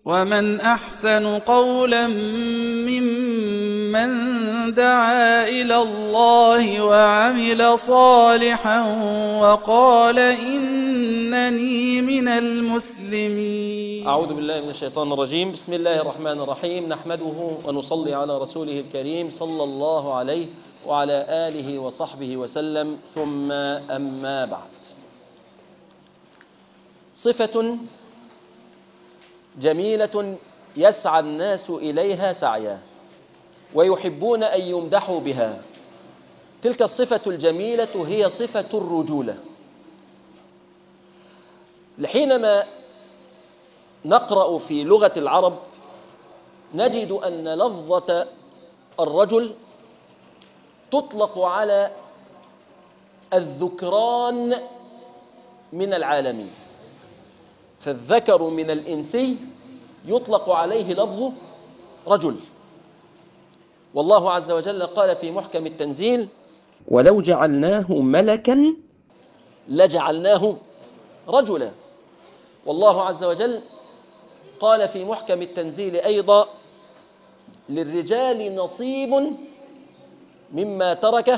ومن أحسن قولا ممن دعا إلى الله وعمل صالحا وقال إنني من المسلمين أعوذ بالله من الشيطان الرجيم بسم الله الرحمن الرحيم نحمده ونصلي على رسوله الكريم صلى الله عليه وعلى آله وصحبه وسلم ثم أما بعد صفة جميلة يسعى الناس إليها سعيا ويحبون أن يمدحوا بها تلك الصفة الجميلة هي صفة الرجولة حينما نقرأ في لغة العرب نجد أن لفظة الرجل تطلق على الذكران من العالمين فالذكر من الإنسي يطلق عليه لفظ رجل والله عز وجل قال في محكم التنزيل ولو جعلناه ملكا لجعلناه رجلا والله عز وجل قال في محكم التنزيل أيضا للرجال نصيب مما ترك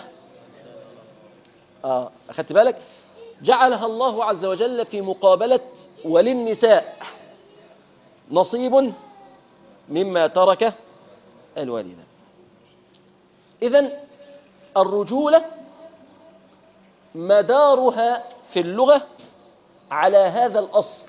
آه أخذت بالك جعلها الله عز وجل في مقابلة وللنساء نصيب مما ترك الوالدان إذن الرجولة مدارها في اللغة على هذا الأصل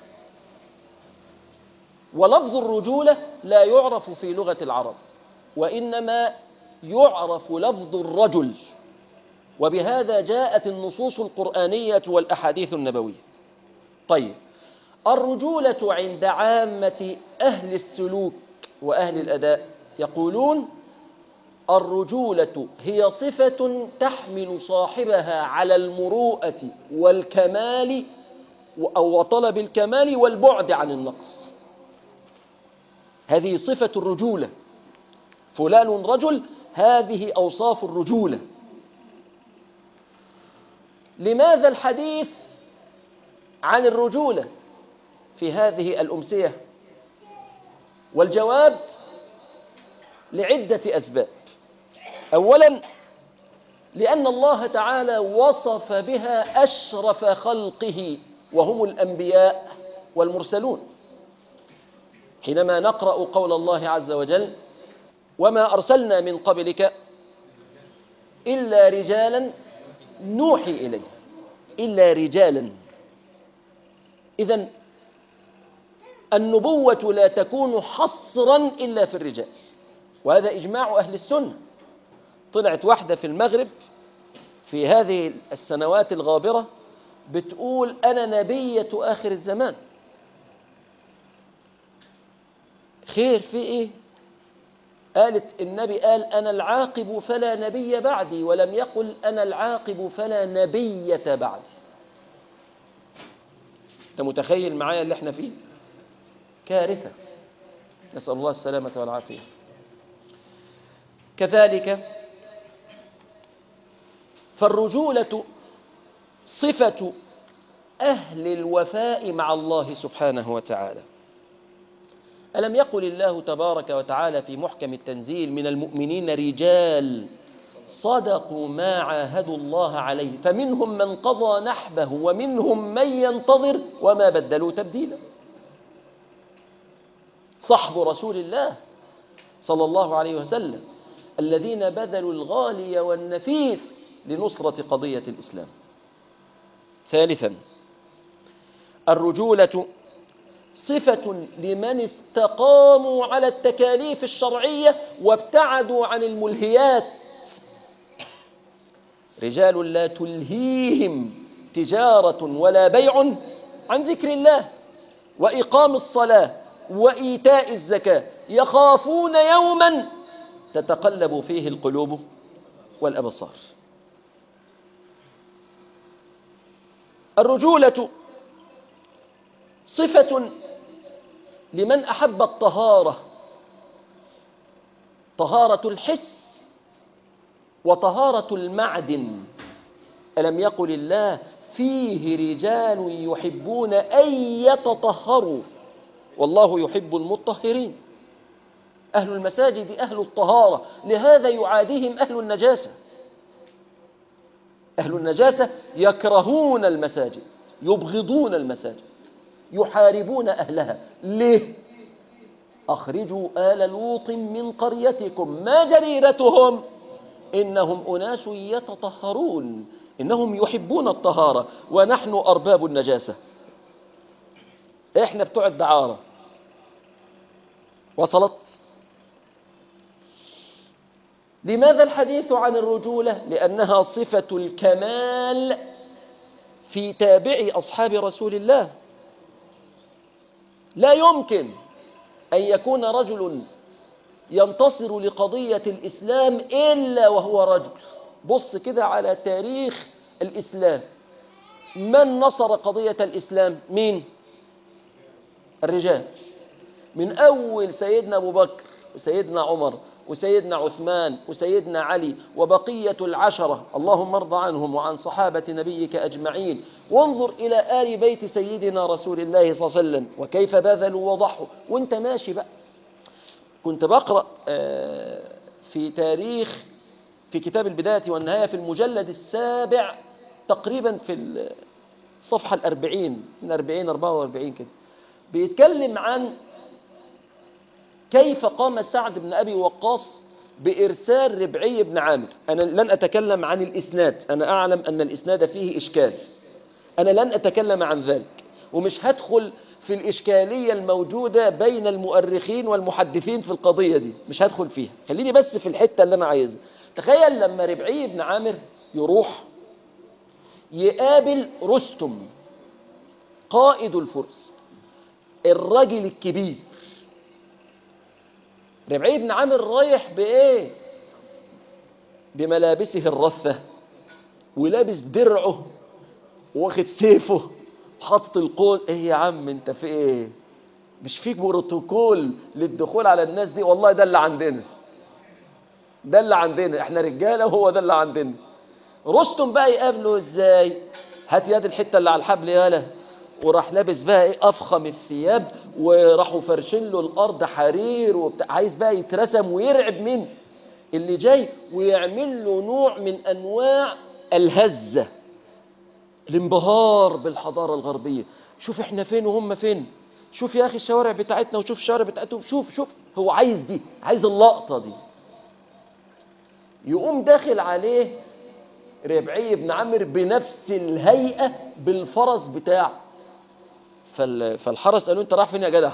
ولفظ الرجولة لا يعرف في لغة العرب وإنما يعرف لفظ الرجل وبهذا جاءت النصوص القرآنية والأحاديث النبوية طيب الرجولة عند عامة أهل السلوك وأهل الأداء يقولون الرجولة هي صفة تحمل صاحبها على المروءة والكمال أو طلب الكمال والبعد عن النقص هذه صفة الرجولة فلان رجل هذه أوصاف الرجولة لماذا الحديث عن الرجولة في هذه الأمسية والجواب لعدة أسباب أولا لأن الله تعالى وصف بها أشرف خلقه وهم الأنبياء والمرسلون حينما نقرأ قول الله عز وجل وما أرسلنا من قبلك إلا رجالا نوحي إليه إلا رجالا إذا النبوة لا تكون حصرا إلا في الرجال وهذا إجماع أهل السنة طلعت واحدة في المغرب في هذه السنوات الغابرة بتقول أنا نبية آخر الزمان خير في إيه قالت النبي قال أنا العاقب فلا نبي بعدي ولم يقل أنا العاقب فلا نبية بعدي أنت متخيل معايا اللي احنا فيه كارثة نسأل الله السلامة والعافية كذلك فالرجولة صفة أهل الوفاء مع الله سبحانه وتعالى ألم يقل الله تبارك وتعالى في محكم التنزيل من المؤمنين رجال صدقوا ما عاهدوا الله عليه فمنهم من قضى نحبه ومنهم من ينتظر وما بدلوا تبديلا صحب رسول الله صلى الله عليه وسلم الذين بذلوا الغالي والنفيس لنصرة قضية الإسلام ثالثا الرجولة صفة لمن استقاموا على التكاليف الشرعية وابتعدوا عن الملهيات رجال لا تلهيهم تجارة ولا بيع عن ذكر الله وإقام الصلاة وإيتاء الزكاة يخافون يوما تتقلب فيه القلوب والأبصار الرجولة صفة لمن أحب الطهارة طهارة الحس وطهارة المعدن ألم يقل الله فيه رجال يحبون أن يتطهروا والله يحب المطهرين أهل المساجد أهل الطهارة لهذا يعاديهم أهل النجاسة أهل النجاسة يكرهون المساجد يبغضون المساجد يحاربون أهلها ليه؟ أخرجوا آل لوط من قريتكم ما جريرتهم إنهم أناس يتطهرون إنهم يحبون الطهارة ونحن أرباب النجاسة إحنا بتوع الدعارة وصلت لماذا الحديث عن الرجولة لأنها صفة الكمال في تابع أصحاب رسول الله لا يمكن أن يكون رجل ينتصر لقضية الإسلام إلا وهو رجل بص كده على تاريخ الإسلام من نصر قضية الإسلام مين الرجال من أول سيدنا أبو بكر وسيدنا عمر وسيدنا عثمان وسيدنا علي وبقية العشرة اللهم ارض عنهم وعن صحابة نبيك أجمعين وانظر إلى آل بيت سيدنا رسول الله صلى الله عليه وسلم وكيف بذلوا وضحوا وانت ماشي بقى كنت بقرأ في تاريخ في كتاب البداية والنهاية في المجلد السابع تقريبا في الصفحة الأربعين من أربعين أربعة وأربعين كده بيتكلم عن كيف قام سعد بن أبي وقاص بإرسال ربعي بن عامر أنا لن أتكلم عن الإسناد أنا أعلم أن الإسناد فيه إشكال أنا لن أتكلم عن ذلك ومش هدخل في الإشكالية الموجودة بين المؤرخين والمحدثين في القضية دي مش هدخل فيها خليني بس في الحتة اللي أنا عايزها تخيل لما ربعي بن عامر يروح يقابل رستم قائد الفرس الرجل الكبير ربعي بن عامر رايح بإيه بملابسه الرثة ولابس درعه واخد سيفه حاطط القول ايه يا عم انت في ايه مش فيك بروتوكول للدخول على الناس دي والله ده اللي عندنا ده اللي عندنا احنا رجاله وهو ده اللي عندنا رستم بقى يقابله ازاي هات يد الحته اللي على الحبل يالا وراح لابس بقى ايه افخم الثياب وراحوا فرشين له الارض حرير وبتاع عايز بقى يترسم ويرعب مين اللي جاي ويعمل له نوع من انواع الهزه الانبهار بالحضاره الغربيه شوف احنا فين وهم فين شوف يا اخي الشوارع بتاعتنا وشوف الشوارع بتاعتهم شوف شوف هو عايز دي عايز اللقطه دي يقوم داخل عليه ربعي بن عمرو بنفس الهيئه بالفرس بتاعه فال... فالحرس قالوا انت رايح فين يا جدع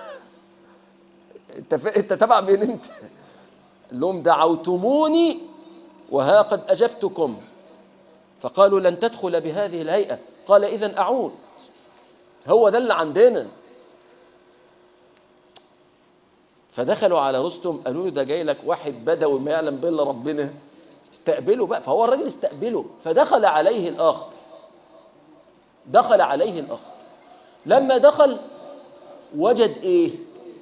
انت ف... انت تبع مين انت قال لهم دعوتموني وها قد اجبتكم فقالوا لن تدخل بهذه الهيئه قال اذا اعود هو ده اللي عندنا فدخلوا على رستم قالوا له ده جاي لك واحد بدوي ما يعلم به الا ربنا استقبله بقى فهو الراجل استقبله فدخل عليه الاخر دخل عليه الاخر لما دخل وجد ايه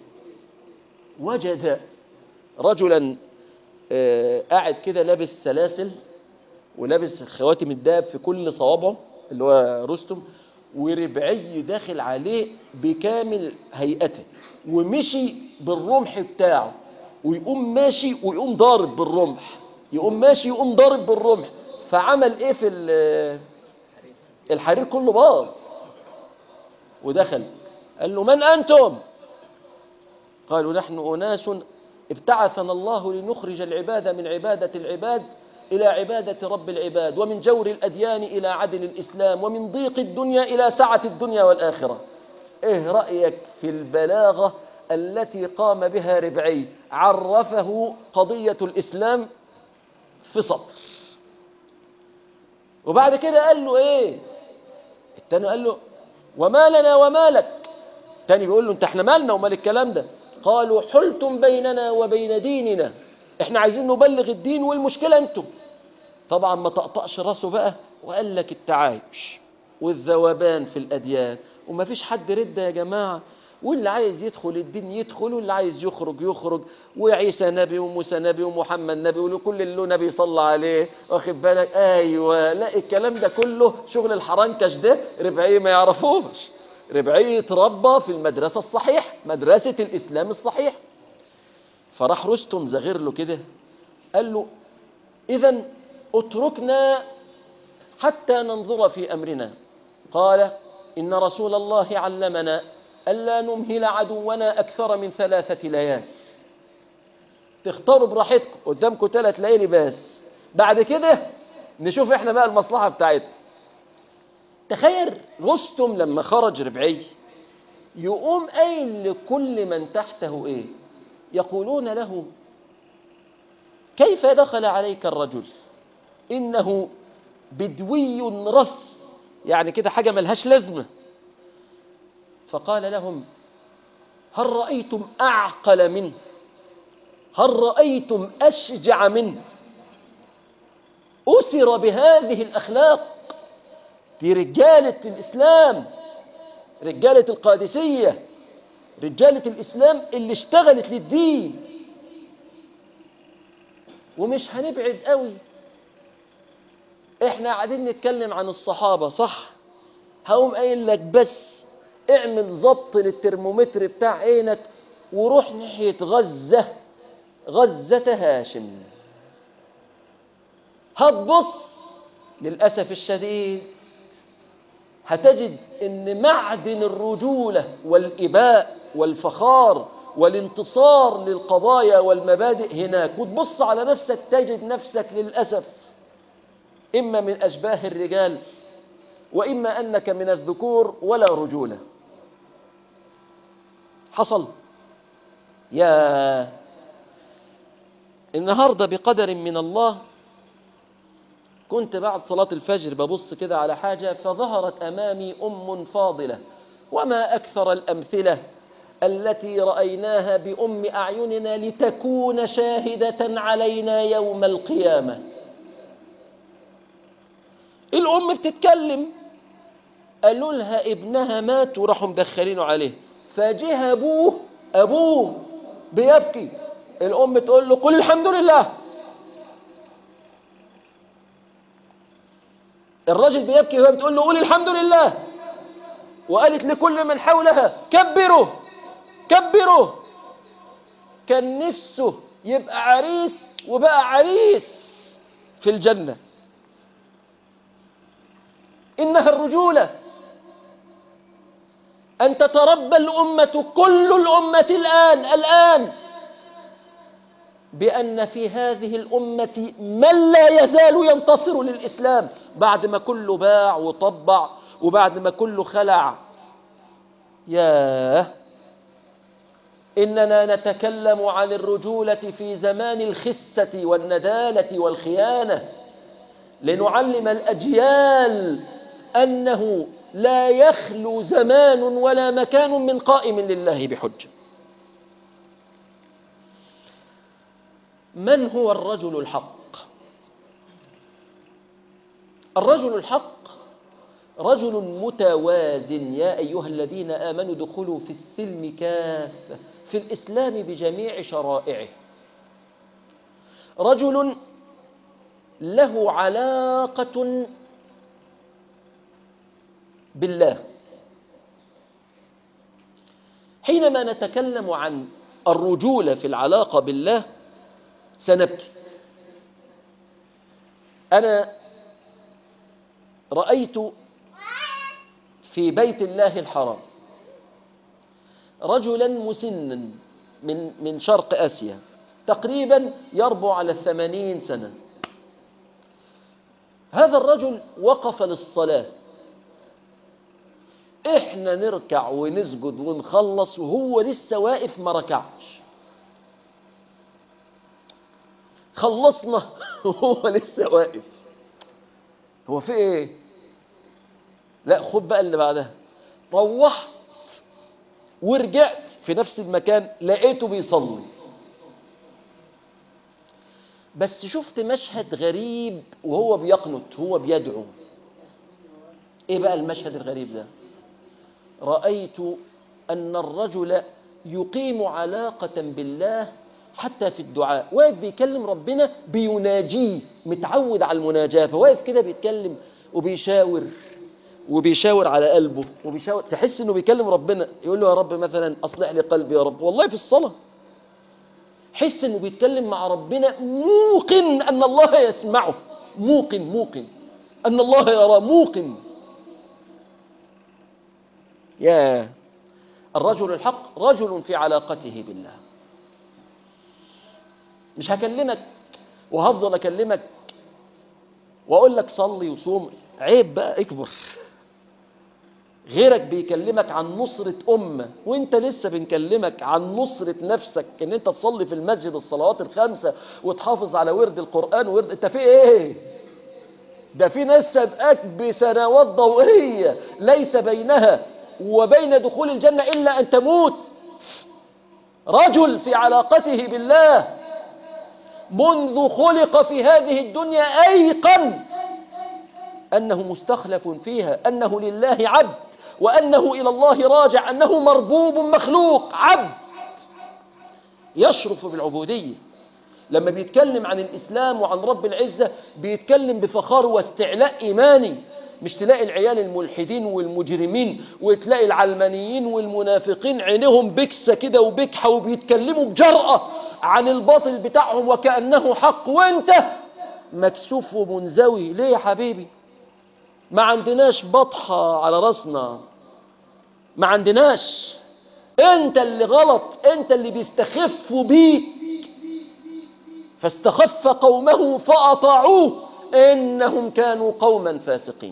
وجد رجلا آه قاعد كده لابس سلاسل ولابس خواتم الدهب في كل صوابعه اللي هو رستم وربعي داخل عليه بكامل هيئته ومشي بالرمح بتاعه ويقوم ماشي ويقوم ضارب بالرمح يقوم ماشي يقوم ضارب بالرمح فعمل ايه في الحرير كله باظ ودخل قال له من أنتم قالوا نحن أناس ابتعثنا الله لنخرج العباد من عبادة العباد إلى عبادة رب العباد ومن جور الأديان إلى عدل الإسلام ومن ضيق الدنيا إلى سعة الدنيا والآخرة إيه رأيك في البلاغة التي قام بها ربعي عرفه قضية الإسلام في سطر وبعد كده قال له إيه التاني قال له وما لنا وما لك تاني بيقول له انت احنا مالنا ومال الكلام ده قالوا حلتم بيننا وبين ديننا احنا عايزين نبلغ الدين والمشكلة انتم طبعا ما تقطعش راسه بقى وقال لك التعايش والذوبان في الأديان وما فيش حد ردة يا جماعة واللي عايز يدخل الدين يدخل واللي عايز يخرج يخرج وعيسى نبي وموسى نبي ومحمد نبي ولكل اللي له نبي صلى عليه واخد بالك ايوه لا الكلام ده كله شغل الحرنكش ده ربعي ما يعرفوش ربعي اتربى في المدرسة الصحيح مدرسة الإسلام الصحيح فراح رستم زغير له كده قال له إذا اتركنا حتى ننظر في أمرنا قال إن رسول الله علمنا ألا نمهل عدونا أكثر من ثلاثة ليال تختاروا براحتكم قدامكم ثلاث ليالي بس بعد كده نشوف احنا بقى المصلحة بتاعتنا تخيل رستم لما خرج ربعي يقوم قايل لكل من تحته ايه يقولون له كيف دخل عليك الرجل إنه بدوي رث يعني كده حاجة ملهاش لازمة فقال لهم هل رأيتم أعقل منه هل رأيتم أشجع منه أسر بهذه الأخلاق دي رجالة الإسلام رجالة القادسية رجالة الإسلام اللي اشتغلت للدين ومش هنبعد قوي احنا قاعدين نتكلم عن الصحابة صح هقوم قايل لك بس اعمل ضبط للترمومتر بتاع عينك وروح ناحية غزة غزة هاشم هتبص للأسف الشديد هتجد ان معدن الرجولة والإباء والفخار والانتصار للقضايا والمبادئ هناك وتبص على نفسك تجد نفسك للأسف إما من أشباه الرجال وإما أنك من الذكور ولا رجولة حصل يا النهاردة بقدر من الله كنت بعد صلاة الفجر ببص كده على حاجة فظهرت أمامي أم فاضلة وما أكثر الأمثلة التي رأيناها بأم أعيننا لتكون شاهدة علينا يوم القيامة الأم بتتكلم قالوا لها ابنها مات وراحوا مدخلينه عليه فجه أبوه أبوه بيبكي الأم تقول له قل الحمد لله الراجل بيبكي وهي بتقول له قول الحمد لله وقالت لكل من حولها كبروا كبروا كان نفسه يبقى عريس وبقى عريس في الجنة إنها الرجولة أن تتربى الأمة كل الأمة الآن الآن بأن في هذه الأمة من لا يزال ينتصر للإسلام بعد ما كله باع وطبع وبعد ما كله خلع ياه إننا نتكلم عن الرجولة في زمان الخسة والندالة والخيانة لنعلم الأجيال أنه لا يخلو زمان ولا مكان من قائم لله بحجة من هو الرجل الحق الرجل الحق رجل متوازن يا أيها الذين آمنوا دخلوا في السلم كافة في الإسلام بجميع شرائعه رجل له علاقة بالله حينما نتكلم عن الرجولة في العلاقة بالله سنبكي أنا رأيت في بيت الله الحرام رجلا مسنا من من شرق آسيا تقريبا يربو على الثمانين سنة هذا الرجل وقف للصلاة احنا نركع ونسجد ونخلص وهو لسه واقف ما ركعش خلصنا وهو لسه واقف هو في ايه لا خد بقى اللي بعدها روحت ورجعت في نفس المكان لقيته بيصلي بس شفت مشهد غريب وهو بيقنط هو بيدعو ايه بقى المشهد الغريب ده رأيت أن الرجل يقيم علاقة بالله حتى في الدعاء واقف بيكلم ربنا بيناجيه متعود على المناجاة فواقف كده بيتكلم وبيشاور وبيشاور على قلبه وبيشاور تحس انه بيكلم ربنا يقول له يا رب مثلا اصلح لي قلبي يا رب والله في الصلاه حس انه بيتكلم مع ربنا موقن ان الله يسمعه موقن موقن ان الله يرى موقن يا الرجل الحق رجل في علاقته بالله مش هكلمك وهفضل اكلمك واقول لك صلي وصوم عيب بقى اكبر غيرك بيكلمك عن نصرة أمة وانت لسه بنكلمك عن نصرة نفسك ان انت تصلي في المسجد الصلوات الخمسة وتحافظ على ورد القرآن ورد انت في ايه ده في ناس سابقاك بسنوات ضوئية ليس بينها وبين دخول الجنة إلا أن تموت رجل في علاقته بالله منذ خلق في هذه الدنيا أيقن أنه مستخلف فيها أنه لله عبد وأنه إلى الله راجع أنه مربوب مخلوق عبد يشرف بالعبودية لما بيتكلم عن الإسلام وعن رب العزة بيتكلم بفخار واستعلاء إيماني مش تلاقي العيال الملحدين والمجرمين وتلاقي العلمانيين والمنافقين عينهم بكسة كده وبكحة وبيتكلموا بجرأة عن الباطل بتاعهم وكأنه حق وانت مكسوف ومنزوي ليه يا حبيبي ما عندناش بطحة على راسنا ما عندناش انت اللي غلط انت اللي بيستخفوا بيك فاستخف قومه فأطاعوه إنهم كانوا قوما فاسقين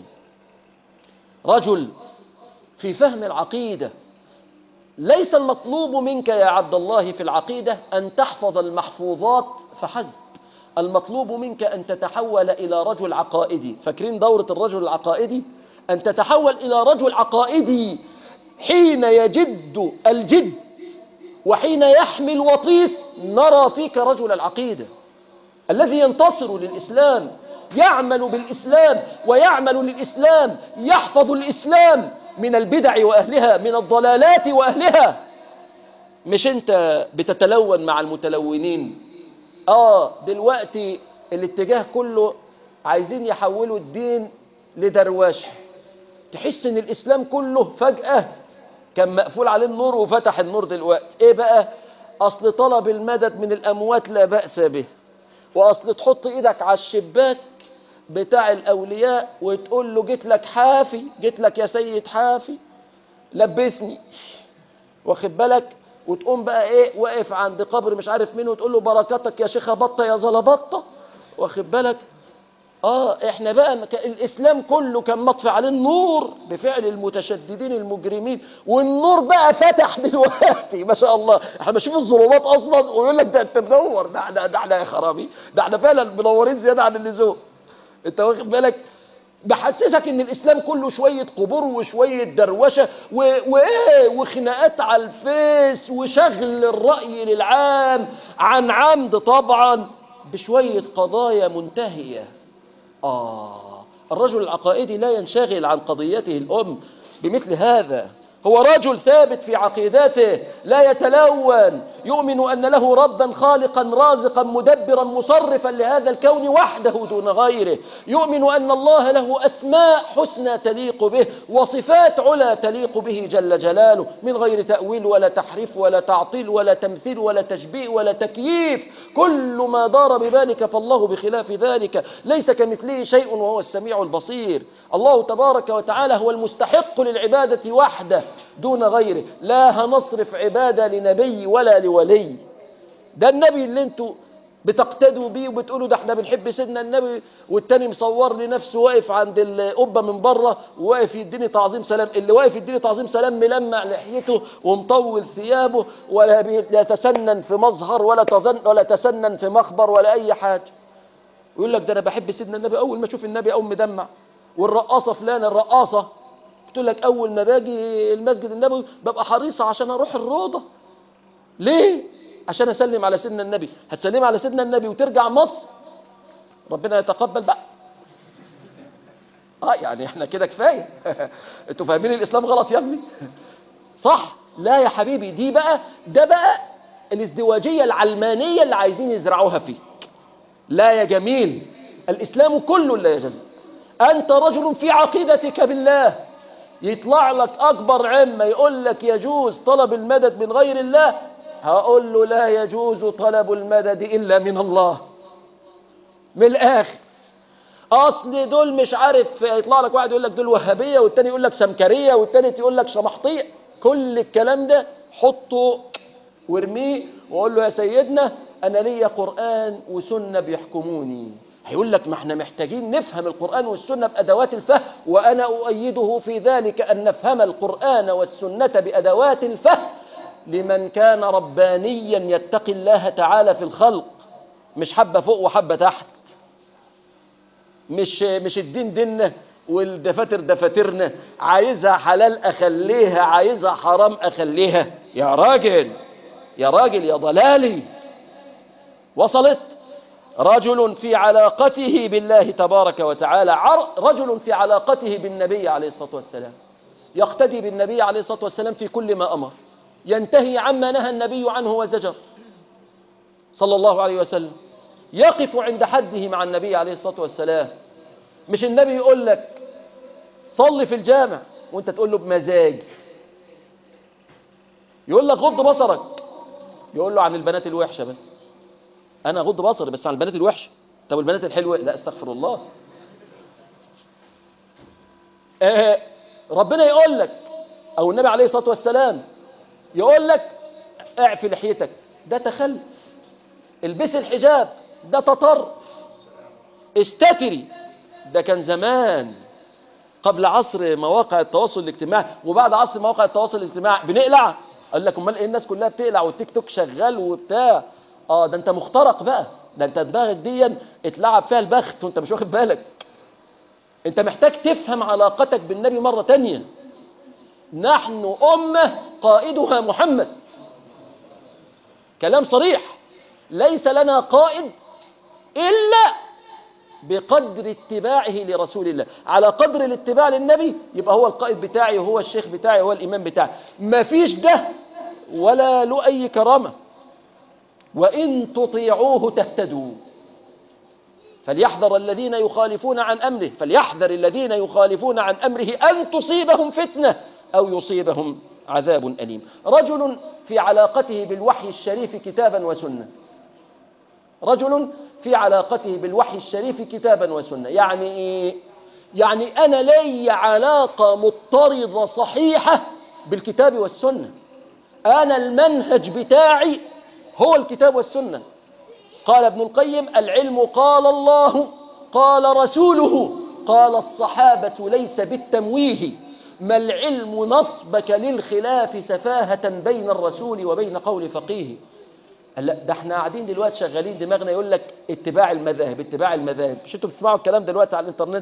رجل في فهم العقيدة ليس المطلوب منك يا عبد الله في العقيدة أن تحفظ المحفوظات فحسب المطلوب منك أن تتحول إلى رجل عقائدي فاكرين دورة الرجل العقائدي أن تتحول إلى رجل عقائدي حين يجد الجد وحين يحمي الوطيس نرى فيك رجل العقيدة الذي ينتصر للإسلام يعمل بالإسلام ويعمل للإسلام يحفظ الإسلام من البدع وأهلها من الضلالات وأهلها مش أنت بتتلون مع المتلونين آه دلوقتي الاتجاه كله عايزين يحولوا الدين لدرواشة تحس ان الإسلام كله فجأة كان مقفول عليه النور وفتح النور دلوقتي ايه بقى اصل طلب المدد من الاموات لا بأس به واصل تحط ايدك على الشباك بتاع الاولياء وتقول له جيت لك حافي جيت لك يا سيد حافي لبسني واخد بالك وتقوم بقى ايه واقف عند قبر مش عارف مين وتقول له بركاتك يا شيخه بطه يا زلبطه واخد بالك اه احنا بقى الاسلام كله كان مطفي عليه النور بفعل المتشددين المجرمين والنور بقى فتح دلوقتي ما شاء الله احنا بنشوف الظلمات اصلا ويقول لك ده انت منور ده ده ده احنا يا خرابي ده احنا فعلا منورين زياده عن اللزوم انت واخد بالك بحسسك ان الاسلام كله شويه قبور وشويه دروشه وايه وخناقات على الفيس وشغل الراي للعام عن عمد طبعا بشويه قضايا منتهيه آه الرجل العقائدي لا ينشغل عن قضيته الأم بمثل هذا هو رجل ثابت في عقيدته لا يتلون يؤمن أن له ربا خالقا رازقا مدبرا مصرفا لهذا الكون وحده دون غيره يؤمن أن الله له أسماء حسنى تليق به وصفات علا تليق به جل جلاله من غير تأويل ولا تحريف ولا تعطيل ولا تمثيل ولا تشبيه ولا تكييف كل ما دار ببالك فالله بخلاف ذلك ليس كمثله شيء وهو السميع البصير الله تبارك وتعالى هو المستحق للعبادة وحده دون غيره لا هنصرف عبادة لنبي ولا لولي ده النبي اللي انتوا بتقتدوا بيه وبتقولوا ده احنا بنحب سيدنا النبي والتاني مصور لي نفسه واقف عند القبه من بره وواقف يديني تعظيم سلام اللي واقف يديني تعظيم سلام ملمع لحيته ومطول ثيابه ولا يتسنن في مظهر ولا تظن ولا تسنن في مخبر ولا اي حاجه ويقول لك ده انا بحب سيدنا النبي اول ما اشوف النبي اقوم مدمع والرقاصه فلانه الرقاصه قلت لك اول ما باجي المسجد النبوي ببقى حريصه عشان اروح الروضه ليه عشان اسلم على سيدنا النبي هتسلم على سيدنا النبي وترجع مصر ربنا يتقبل بقى اه يعني احنا كده كفايه انتوا فاهمين الاسلام غلط يا ابني صح لا يا حبيبي دي بقى ده بقى الازدواجيه العلمانيه اللي عايزين يزرعوها فيك لا يا جميل الاسلام كله لا يجزي انت رجل في عقيدتك بالله يطلع لك أكبر عمة يقول لك يجوز طلب المدد من غير الله هقول له لا يجوز طلب المدد إلا من الله من الآخر أصل دول مش عارف يطلع لك واحد يقول لك دول وهابية والتاني يقول لك سمكرية والتالت يقول لك شمحطية كل الكلام ده حطه وارميه وقول له يا سيدنا أنا ليا قرآن وسنة بيحكموني هيقول لك ما احنا محتاجين نفهم القرآن والسنة بأدوات الفهم وأنا أؤيده في ذلك أن نفهم القرآن والسنة بأدوات الفهم لمن كان ربانيا يتقي الله تعالى في الخلق مش حبة فوق وحبة تحت مش مش الدين ديننا والدفاتر دفاترنا عايزها حلال أخليها عايزها حرام أخليها يا راجل يا راجل يا ضلالي وصلت رجل في علاقته بالله تبارك وتعالى رجل في علاقته بالنبي عليه الصلاة والسلام يقتدي بالنبي عليه الصلاة والسلام في كل ما أمر ينتهي عما نهى النبي عنه وزجر صلى الله عليه وسلم يقف عند حده مع النبي عليه الصلاة والسلام مش النبي يقول لك صلي في الجامع وانت تقول له بمزاج يقول لك غض بصرك يقول له عن البنات الوحشة بس انا غض بصري بس عن البنات الوحشة طب البنات الحلوة لا استغفر الله آه ربنا يقول لك او النبي عليه الصلاة والسلام يقول لك اعفي لحيتك ده تخلف البس الحجاب ده تطر استتري ده كان زمان قبل عصر مواقع التواصل الاجتماعي وبعد عصر مواقع التواصل الاجتماعي بنقلع قال لك امال ايه الناس كلها بتقلع والتيك توك شغال وبتاع اه ده انت مخترق بقى ده انت دماغك دي اتلعب فيها البخت وانت مش واخد بالك انت محتاج تفهم علاقتك بالنبي مرة تانية نحن أمة قائدها محمد كلام صريح ليس لنا قائد إلا بقدر اتباعه لرسول الله على قدر الاتباع للنبي يبقى هو القائد بتاعي وهو الشيخ بتاعي وهو الإمام بتاعي ما فيش ده ولا له أي كرامة وإن تطيعوه تهتدوا فليحذر الذين يخالفون عن أمره فليحذر الذين يخالفون عن أمره أن تصيبهم فتنة أو يصيبهم عذاب أليم رجل في علاقته بالوحي الشريف كتابا وسنة رجل في علاقته بالوحي الشريف كتابا وسنة يعني إيه؟ يعني أنا لي علاقة مضطردة صحيحة بالكتاب والسنة أنا المنهج بتاعي هو الكتاب والسنة قال ابن القيم العلم قال الله قال رسوله قال الصحابة ليس بالتمويه ما العلم نصبك للخلاف سفاهة بين الرسول وبين قول فقيه لا ده احنا قاعدين دلوقتي شغالين دماغنا يقول لك اتباع المذاهب اتباع المذاهب مش انتوا بتسمعوا الكلام دلوقتي على الانترنت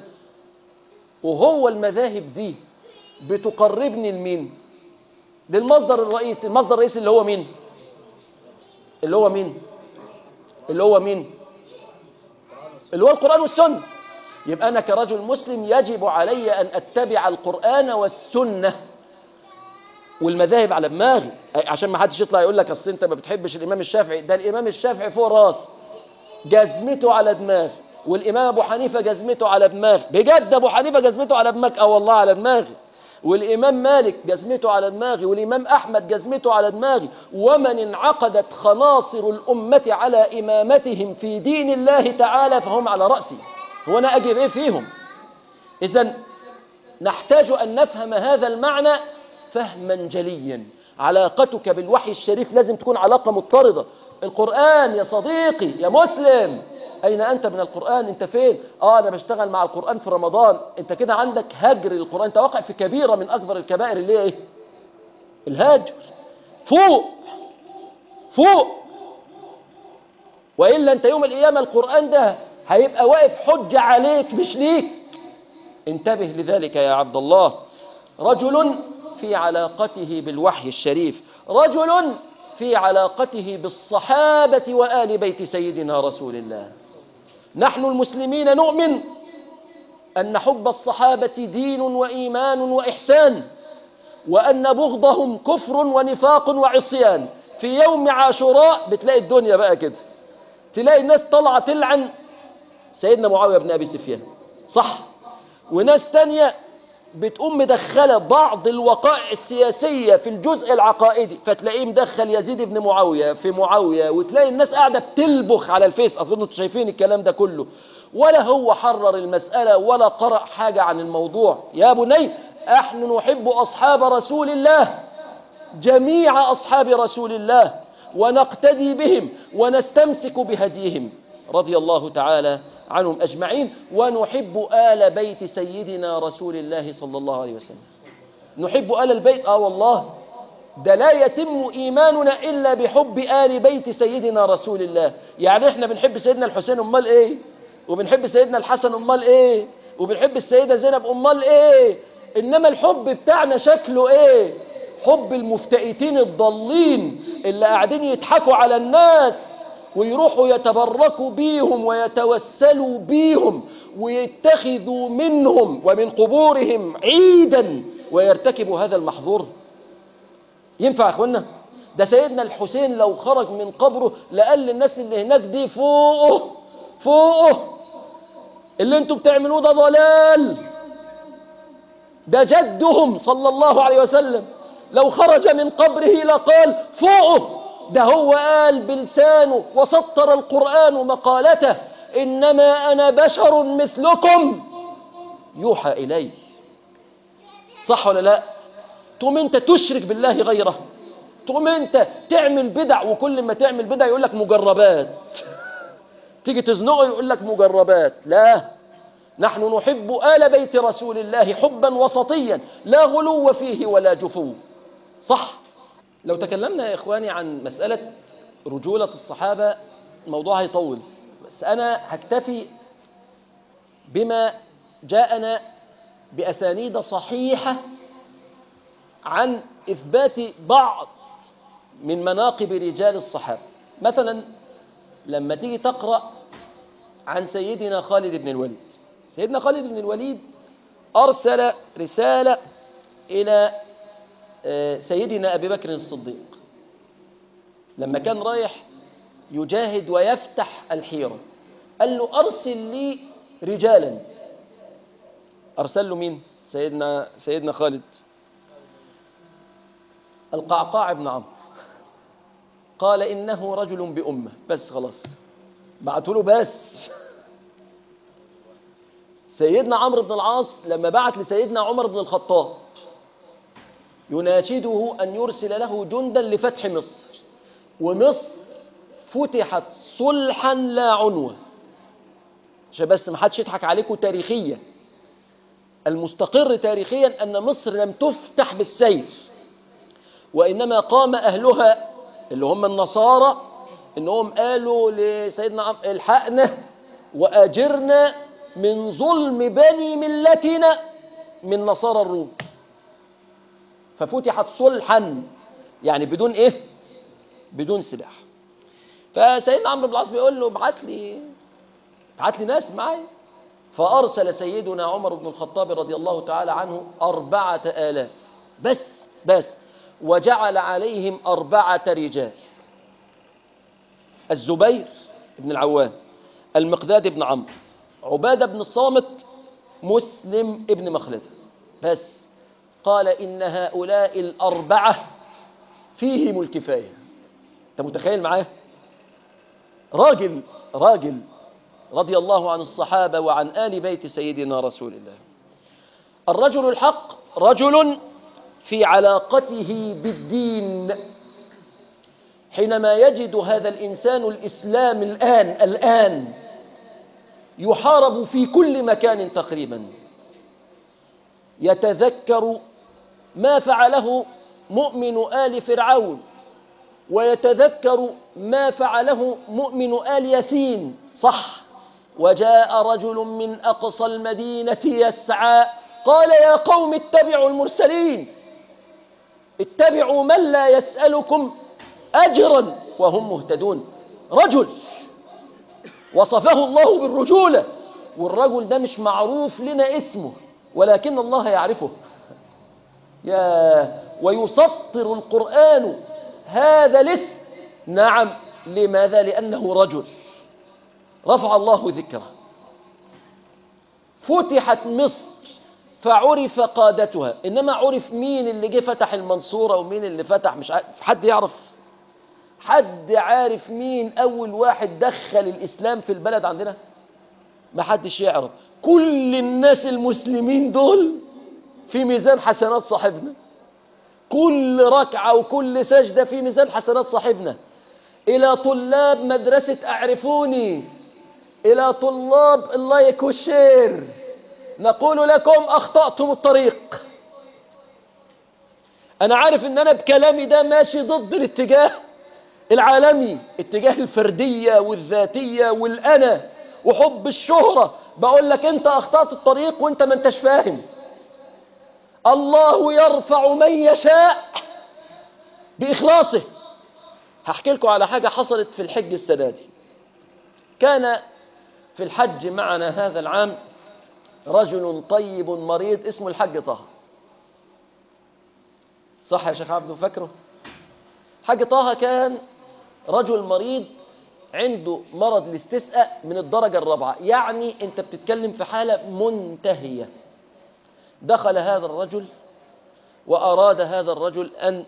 وهو المذاهب دي بتقربني لمين للمصدر الرئيسي المصدر الرئيسي اللي هو مين اللي هو مين اللي هو مين اللي هو القرآن والسنة يبقى أنا كرجل مسلم يجب علي أن أتبع القرآن والسنة والمذاهب على دماغي عشان ما حدش يطلع يقول لك اصل انت ما بتحبش الامام الشافعي ده الامام الشافعي فوق راس جزمته على دماغي والامام ابو حنيفه جزمته على دماغي بجد ابو حنيفه جزمته على دماغك اه والله على دماغي والامام مالك جزمته على دماغي والامام احمد جزمته على دماغي ومن انعقدت خناصر الامه على امامتهم في دين الله تعالى فهم على راسي هو انا اجيب ايه فيهم اذا نحتاج ان نفهم هذا المعنى فهما جليا علاقتك بالوحي الشريف لازم تكون علاقة مضطردة القرآن يا صديقي يا مسلم أين أنت من القرآن أنت فين آه أنا بشتغل مع القرآن في رمضان أنت كده عندك هجر القرآن أنت واقع في كبيرة من أكبر الكبائر اللي هي إيه الهجر فوق فوق وإلا أنت يوم القيامة القرآن ده هيبقى واقف حجة عليك مش ليك انتبه لذلك يا عبد الله رجل في علاقته بالوحي الشريف رجل في علاقته بالصحابة وآل بيت سيدنا رسول الله نحن المسلمين نؤمن أن حب الصحابة دين وإيمان وإحسان وأن بغضهم كفر ونفاق وعصيان في يوم عاشوراء بتلاقي الدنيا بقى كده تلاقي الناس طالعة تلعن سيدنا معاوية بن أبي سفيان صح وناس تانية بتقوم مدخلة بعض الوقائع السياسية في الجزء العقائدي فتلاقيه مدخل يزيد بن معاوية في معاوية وتلاقي الناس قاعدة بتلبخ على الفيس أظن انتوا شايفين الكلام ده كله ولا هو حرر المسألة ولا قرأ حاجة عن الموضوع يا بني احنا نحب أصحاب رسول الله جميع أصحاب رسول الله ونقتدي بهم ونستمسك بهديهم رضي الله تعالى عنهم أجمعين ونحب آل بيت سيدنا رسول الله صلى الله عليه وسلم نحب آل البيت آه والله ده لا يتم إيماننا إلا بحب آل بيت سيدنا رسول الله يعني إحنا بنحب سيدنا الحسين أمال إيه وبنحب سيدنا الحسن أمال إيه وبنحب السيدة زينب أمال إيه إنما الحب بتاعنا شكله إيه حب المفتئتين الضالين اللي قاعدين يضحكوا على الناس ويروحوا يتبركوا بيهم ويتوسلوا بيهم ويتخذوا منهم ومن قبورهم عيدا ويرتكبوا هذا المحظور ينفع يا اخوانا ده سيدنا الحسين لو خرج من قبره لقال للناس اللي هناك دي فوقه فوقه اللي انتوا بتعملوه ده ضلال ده جدهم صلى الله عليه وسلم لو خرج من قبره لقال فوقه ده هو قال بلسانه وسطر القرآن مقالته إنما أنا بشر مثلكم يوحى إلي صح ولا لا تقوم أنت تشرك بالله غيره تقوم أنت تعمل بدع وكل ما تعمل بدع يقول لك مجربات تيجي تزنقه يقول لك مجربات لا نحن نحب آل بيت رسول الله حبا وسطيا لا غلو فيه ولا جفو صح لو تكلمنا يا إخواني عن مسألة رجولة الصحابة الموضوع هيطول بس أنا هكتفي بما جاءنا بأسانيد صحيحة عن إثبات بعض من مناقب رجال الصحابة مثلا لما تيجي تقرأ عن سيدنا خالد بن الوليد سيدنا خالد بن الوليد أرسل رسالة إلى سيدنا أبي بكر الصديق لما كان رايح يجاهد ويفتح الحيرة قال له أرسل لي رجالا أرسل له مين سيدنا, سيدنا خالد القعقاع بن عمرو قال إنه رجل بأمة بس خلاص بعتوا له بس سيدنا عمرو بن العاص لما بعت لسيدنا عمر بن الخطاب يناشده أن يرسل له جندا لفتح مصر ومصر فتحت صلحا لا عنوة عشان بس ما حدش يضحك عليكم تاريخيا المستقر تاريخيا أن مصر لم تفتح بالسيف وإنما قام أهلها اللي هم النصارى إنهم قالوا لسيدنا عم الحقنا وأجرنا من ظلم بني ملتنا من نصارى الروم ففتحت صلحا يعني بدون ايه بدون سلاح فسيدنا عمرو بن العاص بيقول له ابعت لي ابعت لي ناس معايا فارسل سيدنا عمر بن الخطاب رضي الله تعالى عنه أربعة آلاف بس بس وجعل عليهم أربعة رجال الزبير بن العوام المقداد بن عمرو عبادة بن الصامت مسلم ابن مخلدة بس قال إن هؤلاء الأربعة فيهم الكفاية أنت متخيل معاه راجل راجل رضي الله عن الصحابة وعن آل بيت سيدنا رسول الله الرجل الحق رجل في علاقته بالدين حينما يجد هذا الإنسان الإسلام الآن الآن يحارب في كل مكان تقريبا يتذكر ما فعله مؤمن آل فرعون ويتذكر ما فعله مؤمن آل ياسين صح وجاء رجل من أقصى المدينة يسعى قال يا قوم اتبعوا المرسلين اتبعوا من لا يسألكم أجرا وهم مهتدون رجل وصفه الله بالرجولة والرجل ده مش معروف لنا اسمه ولكن الله يعرفه يا ويسطر القرآن هذا الاسم نعم لماذا لأنه رجل رفع الله ذكره فتحت مصر فعرف قادتها إنما عرف مين اللي جه فتح المنصورة ومين اللي فتح مش عارف حد يعرف حد عارف مين أول واحد دخل الإسلام في البلد عندنا ما حدش يعرف كل الناس المسلمين دول في ميزان حسنات صاحبنا كل ركعة وكل سجدة في ميزان حسنات صاحبنا إلى طلاب مدرسة أعرفوني إلى طلاب اللايك والشير نقول لكم أخطأتم الطريق أنا عارف إن أنا بكلامي ده ماشي ضد الاتجاه العالمي اتجاه الفردية والذاتية والأنا وحب الشهرة بقول لك أنت أخطأت الطريق وأنت ما أنتش فاهم الله يرفع من يشاء بإخلاصه هحكي لكم على حاجة حصلت في الحج السنة دي كان في الحج معنا هذا العام رجل طيب مريض اسمه الحج طه صح يا شيخ عبده فاكره حج طه كان رجل مريض عنده مرض الاستسقاء من الدرجة الرابعة يعني انت بتتكلم في حالة منتهية دخل هذا الرجل وأراد هذا الرجل أن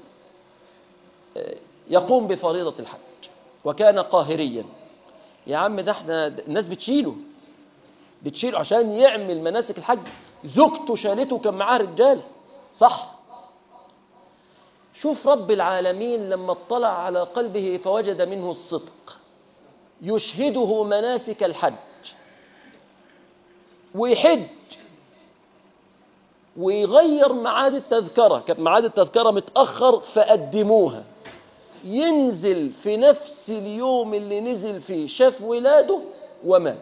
يقوم بفريضة الحج وكان قاهريا يا عم ده احنا الناس بتشيله بتشيله عشان يعمل مناسك الحج زوجته شالته كان معاه رجاله صح شوف رب العالمين لما اطلع على قلبه فوجد منه الصدق يشهده مناسك الحج ويحج ويغير ميعاد التذكرة كانت ميعاد التذكرة متأخر فقدموها ينزل في نفس اليوم اللي نزل فيه شاف ولاده ومات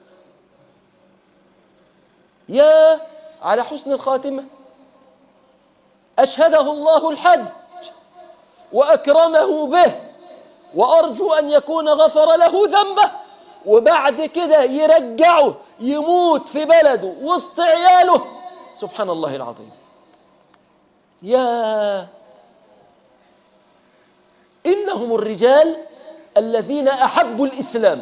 يا على حسن الخاتمة أشهده الله الحج وأكرمه به وأرجو أن يكون غفر له ذنبه وبعد كده يرجعه يموت في بلده وسط عياله سبحان الله العظيم يا إنهم الرجال الذين أحبوا الإسلام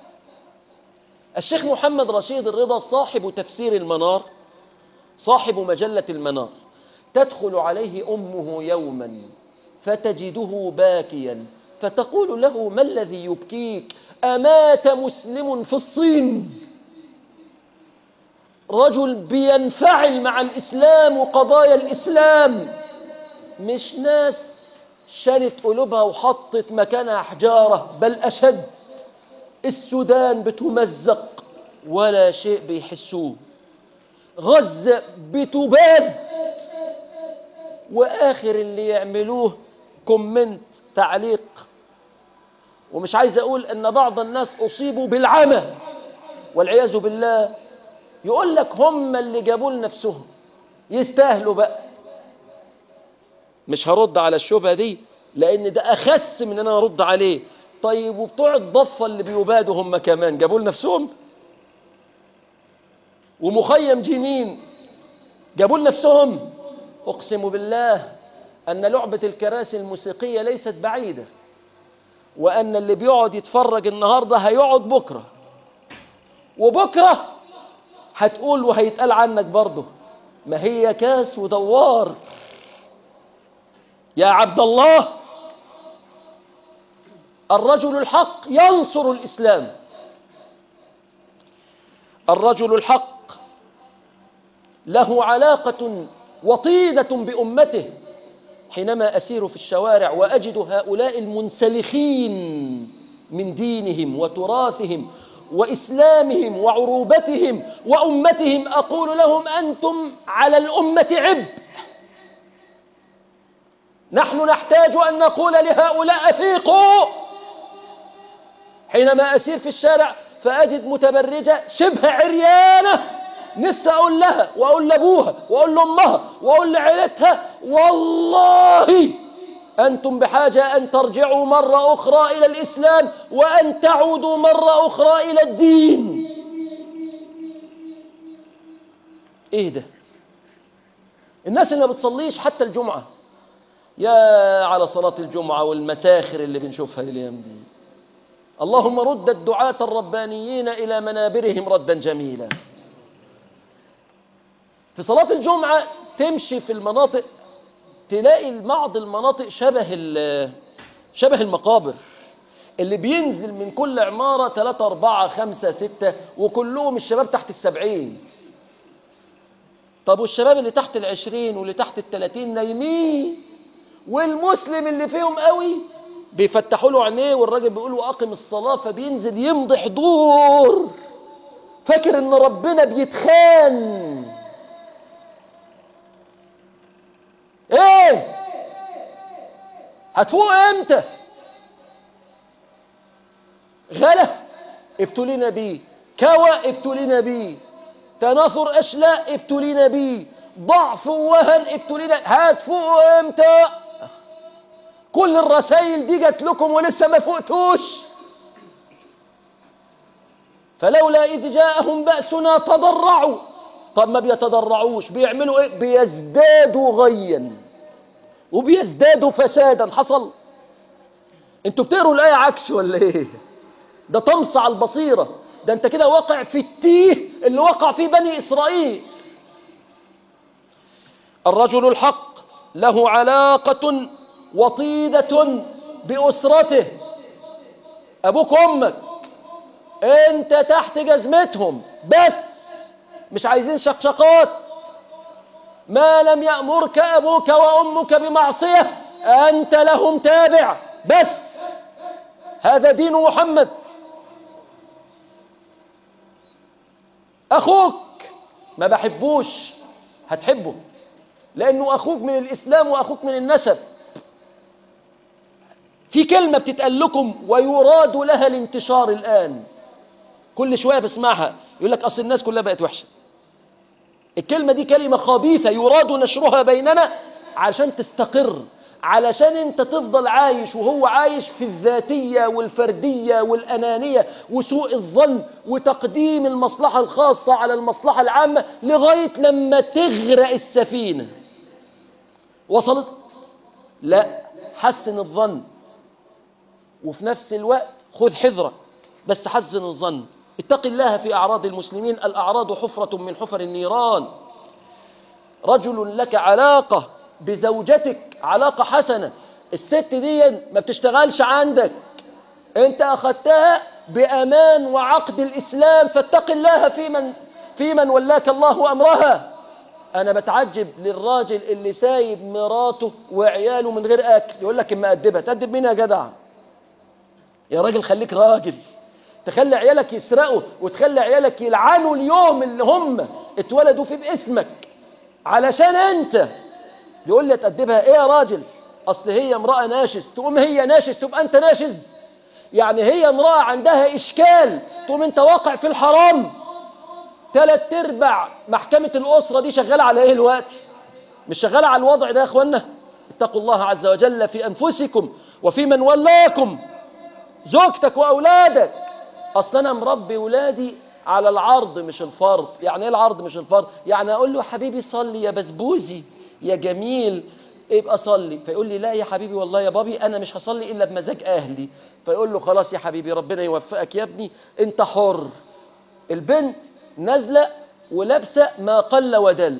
الشيخ محمد رشيد الرضا صاحب تفسير المنار صاحب مجلة المنار تدخل عليه أمه يوما فتجده باكيا فتقول له ما الذي يبكيك أمات مسلم في الصين رجل بينفعل مع الإسلام وقضايا الإسلام مش ناس شالت قلوبها وحطت مكانها حجارة بل أشد السودان بتمزق ولا شيء بيحسوه غزة بتباد وآخر اللي يعملوه كومنت تعليق ومش عايز أقول أن بعض الناس أصيبوا بالعمى والعياذ بالله يقول لك هم اللي جابوا لنفسهم يستاهلوا بقى مش هرد على الشبهة دي لأن ده أخس من أن أنا أرد عليه طيب وبتوع الضفة اللي بيبادوا هم كمان جابوا لنفسهم ومخيم جنين جابوا لنفسهم أقسم بالله أن لعبة الكراسي الموسيقية ليست بعيدة وأن اللي بيقعد يتفرج النهاردة هيقعد بكرة وبكرة هتقول وهيتقال عنك برضه ما هي كاس ودوار يا عبد الله الرجل الحق ينصر الإسلام الرجل الحق له علاقة وطيدة بأمته حينما أسير في الشوارع وأجد هؤلاء المنسلخين من دينهم وتراثهم وإسلامهم وعروبتهم وأمتهم أقول لهم أنتم على الأمة عبء نحن نحتاج أن نقول لهؤلاء أفيقوا حينما أسير في الشارع فأجد متبرجة شبه عريانة نفسي أقول لها وأقول لأبوها وأقول لأمها وأقول لعيلتها والله أنتم بحاجة أن ترجعوا مرة أخرى إلى الإسلام وأن تعودوا مرة أخرى إلى الدين إيه ده الناس اللي ما بتصليش حتى الجمعة يا على صلاة الجمعة والمساخر اللي بنشوفها الأيام دي اللهم رد الدعاة الربانيين إلى منابرهم ردا جميلا في صلاة الجمعة تمشي في المناطق تلاقي بعض المناطق شبه ال- شبه المقابر اللي بينزل من كل عمارة 3 4 5 6 وكلهم الشباب تحت السبعين طب والشباب اللي تحت العشرين واللي تحت التلاتين نايمين والمسلم اللي فيهم قوي بيفتحوا له عينيه والراجل بيقول له اقم الصلاة فبينزل يمضي حضور فاكر ان ربنا بيتخان ايه هتفوق امتى غلا ابتلينا بيه كوى ابتلينا بيه تناثر اشلاء ابتلينا بيه ضعف ووهن ابتلينا هتفوقوا امتى كل الرسائل دي جات لكم ولسه ما فوقتوش فلولا إذ جاءهم بأسنا تضرعوا طب ما بيتضرعوش بيعملوا إيه بيزدادوا غيا وبيزدادوا فسادا حصل انتوا بتقروا الآية عكس ولا إيه ده طمس على البصيرة ده انت كده واقع في التيه اللي وقع فيه بني إسرائيل الرجل الحق له علاقة وطيدة بأسرته أبوك وأمك أنت تحت جزمتهم بس مش عايزين شقشقات ما لم يأمرك أبوك وأمك بمعصية أنت لهم تابع بس هذا دين محمد أخوك ما بحبوش هتحبه لأنه أخوك من الإسلام وأخوك من النسب في كلمة بتتقال لكم ويراد لها الانتشار الآن كل شوية بسمعها يقول لك أصل الناس كلها بقت وحشة الكلمة دي كلمة خبيثة يراد نشرها بيننا علشان تستقر علشان انت تفضل عايش وهو عايش في الذاتية والفردية والأنانية وسوء الظن وتقديم المصلحة الخاصة على المصلحة العامة لغاية لما تغرق السفينة وصلت؟ لا حسن الظن وفي نفس الوقت خذ حذرك بس حسن الظن اتق الله في أعراض المسلمين الأعراض حفرة من حفر النيران رجل لك علاقة بزوجتك علاقة حسنة الست دي ما بتشتغلش عندك انت أخذتها بأمان وعقد الإسلام فاتق الله في من, في من ولاك الله أمرها أنا بتعجب للراجل اللي سايب مراته وعياله من غير أكل يقول لك إما أدبها تأدب مين يا جدع يا راجل خليك راجل تخلي عيالك يسرقوا وتخلي عيالك يلعنوا اليوم اللي هم اتولدوا فيه باسمك علشان انت يقول لي تأدبها ايه يا راجل اصل هي امرأة ناشز تقوم هي ناشز تبقى انت ناشز يعني هي امرأة عندها اشكال تقوم انت واقع في الحرام ثلاث ارباع محكمة الاسرة دي شغالة على ايه الوقت مش شغالة على الوضع ده يا اخوانا اتقوا الله عز وجل في انفسكم وفي من ولاكم زوجتك واولادك اصل انا مربي ولادي على العرض مش الفرض يعني ايه العرض مش الفرض يعني اقول له حبيبي صلي يا بسبوزي يا جميل ابقى صلي فيقول لي لا يا حبيبي والله يا بابي انا مش هصلي الا بمزاج اهلي فيقول له خلاص يا حبيبي ربنا يوفقك يا ابني انت حر البنت نازله ولابسه ما قل ودل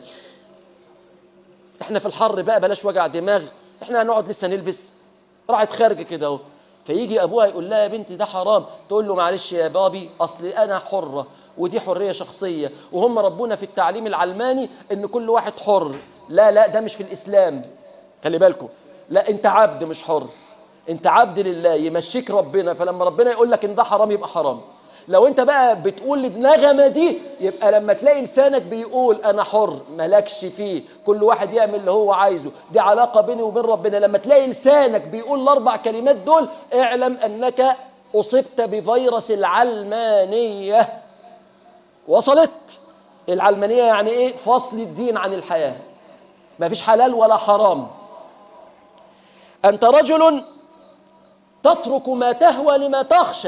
احنا في الحر بقى بلاش وجع دماغ احنا هنقعد لسه نلبس راحت خارجه كده اهو فيجي ابوها يقول لها يا بنتي ده حرام تقول له معلش يا بابي اصل انا حره ودي حريه شخصيه وهم ربنا في التعليم العلماني ان كل واحد حر لا لا ده مش في الاسلام خلي بالكم لا انت عبد مش حر انت عبد لله يمشيك ربنا فلما ربنا يقول لك ان ده حرام يبقى حرام لو انت بقى بتقول النغمة دي يبقى لما تلاقي لسانك بيقول انا حر مالكش فيه كل واحد يعمل اللي هو عايزه دي علاقة بيني وبين ربنا لما تلاقي لسانك بيقول الاربع كلمات دول اعلم انك اصبت بفيروس العلمانية وصلت العلمانية يعني ايه فصل الدين عن الحياة مفيش حلال ولا حرام انت رجل تترك ما تهوى لما تخشى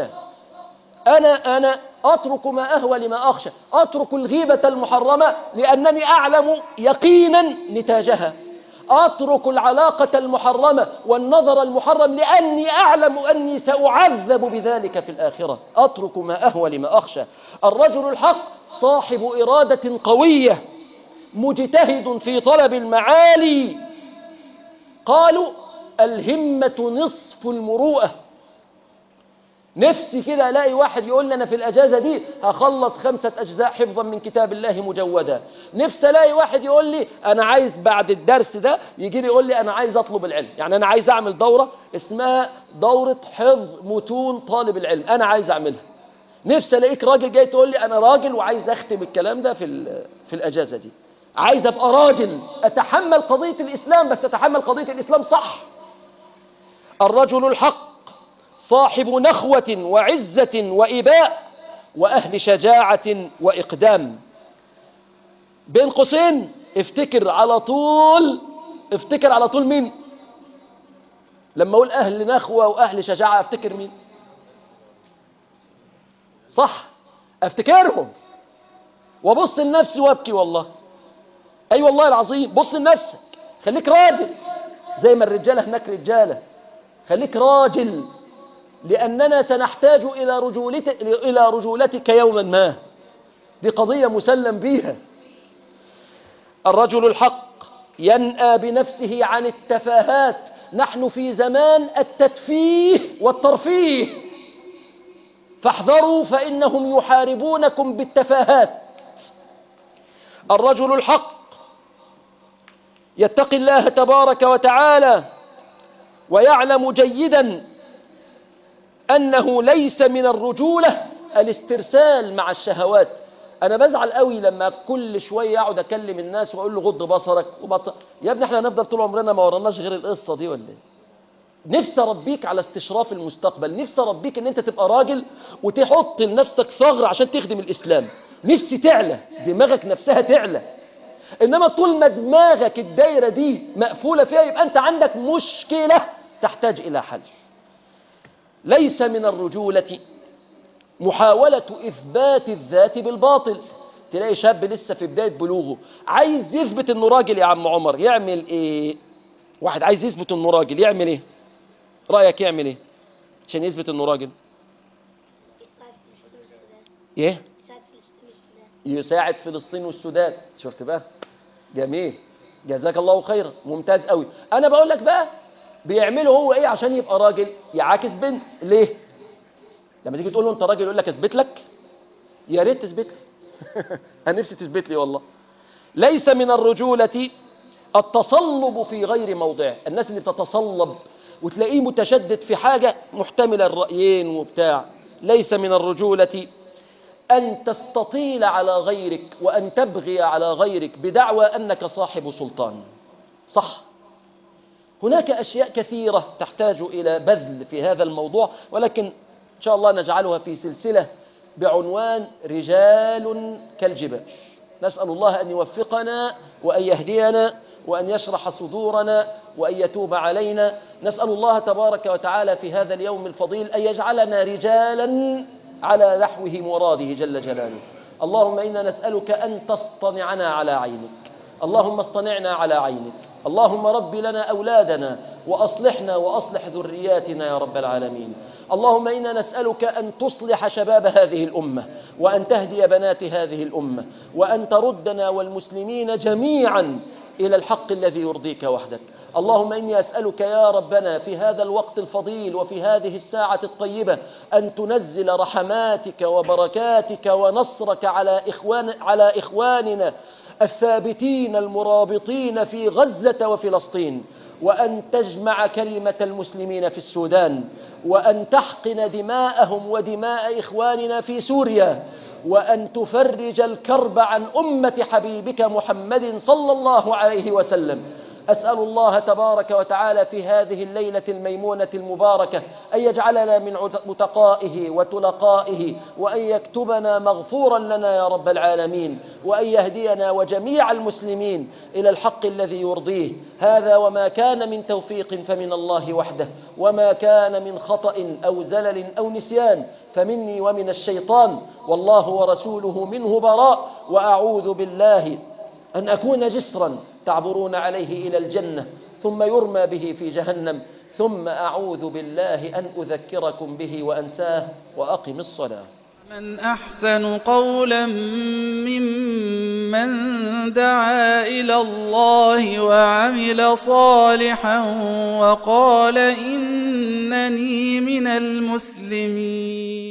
أنا أنا أترك ما أهوى لما أخشى أترك الغيبة المحرمة لأنني أعلم يقينا نتاجها أترك العلاقة المحرمة والنظر المحرم لأني أعلم أني سأعذب بذلك في الآخرة أترك ما أهوى لما أخشى الرجل الحق صاحب إرادة قوية مجتهد في طلب المعالي قالوا الهمة نصف المروءة نفسي كده الاقي واحد يقول لي انا في الاجازه دي هخلص خمسه اجزاء حفظا من كتاب الله مجودا نفسي الاقي واحد يقول لي انا عايز بعد الدرس ده يجي لي يقول لي انا عايز اطلب العلم يعني انا عايز اعمل دوره اسمها دوره حفظ متون طالب العلم انا عايز اعملها نفسي الاقيك راجل جاي تقول لي انا راجل وعايز اختم الكلام ده في في الاجازه دي عايز ابقى راجل اتحمل قضيه الاسلام بس اتحمل قضيه الاسلام صح الرجل الحق صاحب نخوة وعزة وإباء وأهل شجاعة وإقدام بين قوسين افتكر على طول افتكر على طول مين لما أقول أهل نخوة وأهل شجاعة افتكر مين صح افتكرهم وبص لنفسي وابكي والله أي أيوة والله العظيم بص لنفسك خليك راجل زي ما الرجالة هناك رجالة خليك راجل لأننا سنحتاج إلى رجولتك, إلى رجولتك يوما ما دي قضية مسلم بيها الرجل الحق ينأى بنفسه عن التفاهات نحن في زمان التتفيه والترفيه فاحذروا فإنهم يحاربونكم بالتفاهات الرجل الحق يتقي الله تبارك وتعالى ويعلم جيدا أنه ليس من الرجولة الاسترسال مع الشهوات أنا بزعل قوي لما كل شوية أقعد أكلم الناس وأقول له غض بصرك وبط... يا ابني احنا هنفضل طول عمرنا ما ورناش غير القصة دي ولا ايه؟ نفسي أربيك على استشراف المستقبل نفسي أربيك أن أنت تبقى راجل وتحط لنفسك ثغر عشان تخدم الإسلام نفسي تعلى دماغك نفسها تعلى إنما طول ما دماغك الدايرة دي مقفولة فيها يبقى أنت عندك مشكلة تحتاج إلى حل ليس من الرجولة محاولة إثبات الذات بالباطل تلاقي شاب لسه في بداية بلوغه عايز يثبت انه راجل يا عم عمر يعمل ايه واحد عايز يثبت انه راجل يعمل ايه رأيك يعمل ايه عشان يثبت انه راجل ايه يساعد فلسطين والسودان شفت بقى جميل جزاك الله خيرا ممتاز قوي انا بقول لك بقى بيعمله هو ايه عشان يبقى راجل يعاكس بنت ليه لما تيجي تقول له انت راجل يقول لك اثبت لك يا ريت تثبت لي انا نفسي تثبت لي والله ليس من الرجولة التصلب في غير موضعه الناس اللي بتتصلب وتلاقيه متشدد في حاجة محتملة الرأيين وبتاع ليس من الرجولة أن تستطيل على غيرك وأن تبغي على غيرك بدعوى أنك صاحب سلطان صح هناك أشياء كثيرة تحتاج إلى بذل في هذا الموضوع ولكن إن شاء الله نجعلها في سلسلة بعنوان رجال كالجبال نسأل الله أن يوفقنا وأن يهدينا وأن يشرح صدورنا وأن يتوب علينا نسأل الله تبارك وتعالى في هذا اليوم الفضيل أن يجعلنا رجالا على نحوه مراده جل جلاله اللهم إنا نسألك أن تصطنعنا على عينك اللهم اصطنعنا على عينك اللهم رب لنا أولادنا وأصلحنا وأصلح ذرياتنا يا رب العالمين اللهم إنا نسألك أن تصلح شباب هذه الأمة وأن تهدي بنات هذه الأمة وأن تردنا والمسلمين جميعا إلى الحق الذي يرضيك وحدك اللهم إني أسألك يا ربنا في هذا الوقت الفضيل وفي هذه الساعة الطيبة أن تنزل رحماتك وبركاتك ونصرك على, إخوان على إخواننا الثابتين المرابطين في غزة وفلسطين وأن تجمع كلمة المسلمين في السودان وأن تحقن دماءهم ودماء إخواننا في سوريا وأن تفرج الكرب عن أمة حبيبك محمد صلى الله عليه وسلم أسأل الله تبارك وتعالى في هذه الليلة الميمونة المباركة أن يجعلنا من متقائه وتلقائه وأن يكتبنا مغفورا لنا يا رب العالمين وأن يهدينا وجميع المسلمين إلى الحق الذي يرضيه هذا وما كان من توفيق فمن الله وحده وما كان من خطأ أو زلل أو نسيان فمني ومن الشيطان والله ورسوله منه براء وأعوذ بالله أن أكون جسرا تعبرون عليه إلى الجنة ثم يرمى به في جهنم ثم أعوذ بالله أن أذكركم به وأنساه وأقم الصلاة من أحسن قولا ممن ممن دعا إلى الله وعمل صالحا وقال إنني من المسلمين